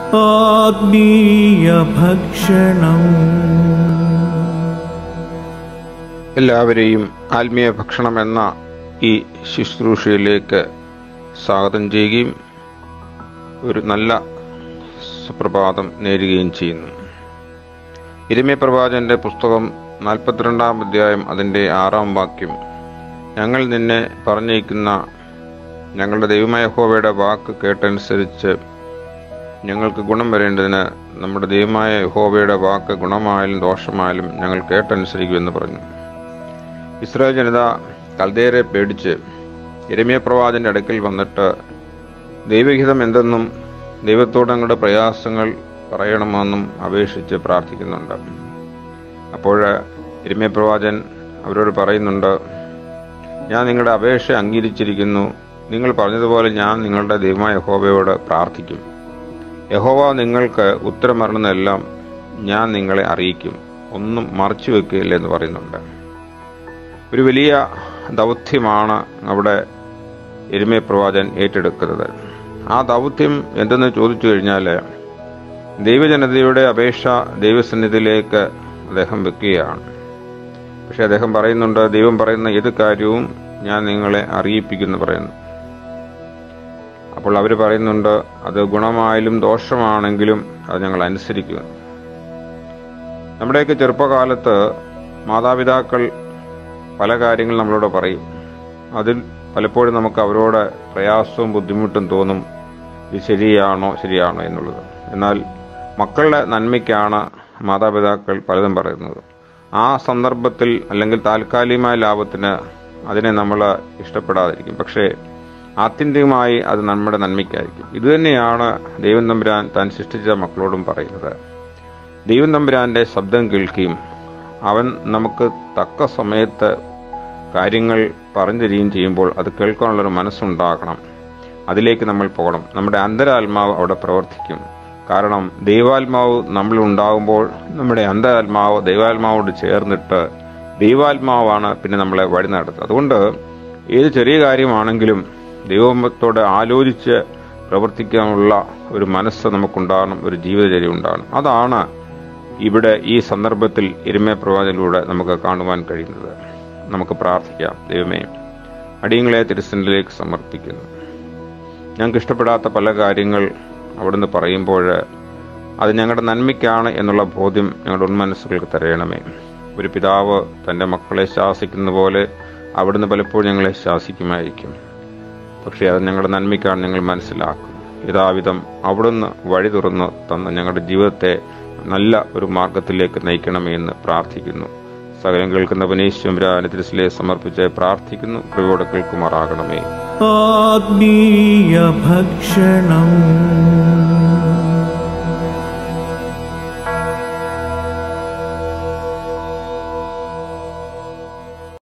ആത്മീയ ഭക്ഷണം എല്ലാവരെയും ആത്മീയ ഭക്ഷണം എന്ന ഈ ശുശ്രൂഷയിലേക്ക് സ്വാഗതം ചെയ്യുകയും ഒരു നല്ല സുപ്രഭാതം നേരുകയും ചെയ്യുന്നു ഇരമ്യ പ്രവാചന്റെ പുസ്തകം നാൽപ്പത്തിരണ്ടാം അധ്യായം അതിൻ്റെ ആറാം വാക്യം ഞങ്ങൾ നിന്നെ പറഞ്ഞേക്കുന്ന ഞങ്ങളുടെ ദൈവമായ ഹോവയുടെ വാക്ക് കേട്ടനുസരിച്ച് ഞങ്ങൾക്ക് ഗുണം വരേണ്ടതിന് നമ്മുടെ ദൈവമായ യഹോവയുടെ വാക്ക് ഗുണമായാലും ദോഷമായാലും ഞങ്ങൾ കേട്ടനുസരിക്കുമെന്ന് പറഞ്ഞു ഇസ്രായേൽ ജനത കൽദേരെ പേടിച്ച് ഇരമ്യ പ്രവാചന്റെ അടുക്കൽ വന്നിട്ട് ദൈവഹിതം എന്തെന്നും ദൈവത്തോട് ഞങ്ങളുടെ പ്രയാസങ്ങൾ പറയണമെന്നും അപേക്ഷിച്ച് പ്രാർത്ഥിക്കുന്നുണ്ട് അപ്പോൾ ഇരമ്യ പ്രവാചൻ അവരോട് പറയുന്നുണ്ട് ഞാൻ നിങ്ങളുടെ അപേക്ഷ അംഗീകരിച്ചിരിക്കുന്നു നിങ്ങൾ പറഞ്ഞതുപോലെ ഞാൻ നിങ്ങളുടെ ദൈവമായ യഹോവയോട് പ്രാർത്ഥിക്കും യഹോവ നിങ്ങൾക്ക് ഉത്തരമറണമെന്നെല്ലാം ഞാൻ നിങ്ങളെ അറിയിക്കും ഒന്നും മറച്ചു വെക്കുകയില്ല എന്ന് പറയുന്നുണ്ട് ഒരു വലിയ ദൗത്യമാണ് അവിടെ എരുമേ പ്രവാചൻ ഏറ്റെടുക്കുന്നത് ആ ദൗത്യം എന്തെന്ന് ചോദിച്ചു കഴിഞ്ഞാൽ ദൈവജനതയുടെ അപേക്ഷ ദൈവസന്നിധിയിലേക്ക് അദ്ദേഹം വെക്കുകയാണ് പക്ഷെ അദ്ദേഹം പറയുന്നുണ്ട് ദൈവം പറയുന്ന ഏത് കാര്യവും ഞാൻ നിങ്ങളെ അറിയിപ്പിക്കുന്നു പറയുന്നു അപ്പോൾ അവർ പറയുന്നുണ്ട് അത് ഗുണമായാലും ദോഷമാണെങ്കിലും അത് ഞങ്ങൾ അനുസരിക്കുക നമ്മുടെയൊക്കെ ചെറുപ്പകാലത്ത് മാതാപിതാക്കൾ പല കാര്യങ്ങൾ നമ്മളോട് പറയും അതിൽ പലപ്പോഴും നമുക്ക് അവരോട് പ്രയാസവും ബുദ്ധിമുട്ടും തോന്നും ഇത് ശരിയാണോ ശരിയാണോ എന്നുള്ളത് എന്നാൽ മക്കളുടെ നന്മയ്ക്കാണ് മാതാപിതാക്കൾ പലതും പറയുന്നത് ആ സന്ദർഭത്തിൽ അല്ലെങ്കിൽ താൽക്കാലികമായ ലാഭത്തിന് അതിനെ നമ്മൾ ഇഷ്ടപ്പെടാതിരിക്കും പക്ഷേ ആത്യന്തികമായി അത് നമ്മുടെ നന്മയ്ക്കായിരിക്കും ഇതുതന്നെയാണ് ദൈവം തമ്പുരാൻ താൻ സൃഷ്ടിച്ച മക്കളോടും പറയുന്നത് ദൈവം തമ്പുരാന്റെ ശബ്ദം കേൾക്കുകയും അവൻ നമുക്ക് തക്ക സമയത്ത് കാര്യങ്ങൾ പറഞ്ഞു തരികയും ചെയ്യുമ്പോൾ അത് കേൾക്കാനുള്ളൊരു മനസ്സുണ്ടാകണം അതിലേക്ക് നമ്മൾ പോകണം നമ്മുടെ അന്തരാത്മാവ് അവിടെ പ്രവർത്തിക്കും കാരണം ദൈവാത്മാവ് നമ്മൾ ഉണ്ടാകുമ്പോൾ നമ്മുടെ അന്തരാത്മാവ് ദൈവാത്മാവോട് ചേർന്നിട്ട് ദൈവാത്മാവാണ് പിന്നെ നമ്മളെ വഴി നടത്തുന്നത് അതുകൊണ്ട് ഏത് ചെറിയ കാര്യമാണെങ്കിലും ദൈവത്തോട് ആലോചിച്ച് പ്രവർത്തിക്കാനുള്ള ഒരു മനസ്സ് നമുക്കുണ്ടാകണം ഒരു ജീവിതചര്യ ഉണ്ടാകണം അതാണ് ഇവിടെ ഈ സന്ദർഭത്തിൽ ഇരുമയ പ്രവാചനിലൂടെ നമുക്ക് കാണുവാൻ കഴിയുന്നത് നമുക്ക് പ്രാർത്ഥിക്കാം ദൈവമേ അടിയങ്ങളെ തിരുസനിലേക്ക് സമർപ്പിക്കുന്നു ഞങ്ങൾക്ക് ഇഷ്ടപ്പെടാത്ത പല കാര്യങ്ങൾ അവിടുന്ന് പറയുമ്പോൾ അത് ഞങ്ങളുടെ നന്മയ്ക്കാണ് എന്നുള്ള ബോധ്യം ഞങ്ങളുടെ ഉന്മനസ്സുകൾക്ക് തരയണമേ ഒരു പിതാവ് തൻ്റെ മക്കളെ ശാസിക്കുന്ന പോലെ അവിടുന്ന് പലപ്പോഴും ഞങ്ങളെ ശാസിക്കുമായിരിക്കും പക്ഷേ അത് ഞങ്ങളുടെ നന്മയ്ക്കാണ് ഞങ്ങൾ മനസ്സിലാക്കും യഥാവിധം അവിടുന്ന് വഴി തുറന്ന് തന്ന ഞങ്ങളുടെ ജീവിതത്തെ നല്ല ഒരു മാർഗത്തിലേക്ക് നയിക്കണമേ എന്ന് പ്രാർത്ഥിക്കുന്നു സകലം കേൾക്കുന്ന പനീശ്വരാനത്തിരിസിലെ സമർപ്പിച്ച് പ്രാർത്ഥിക്കുന്നു കൃപയോടെ കേൾക്കുമാറാകണമേ ആത്മീയ ഭക്ഷണം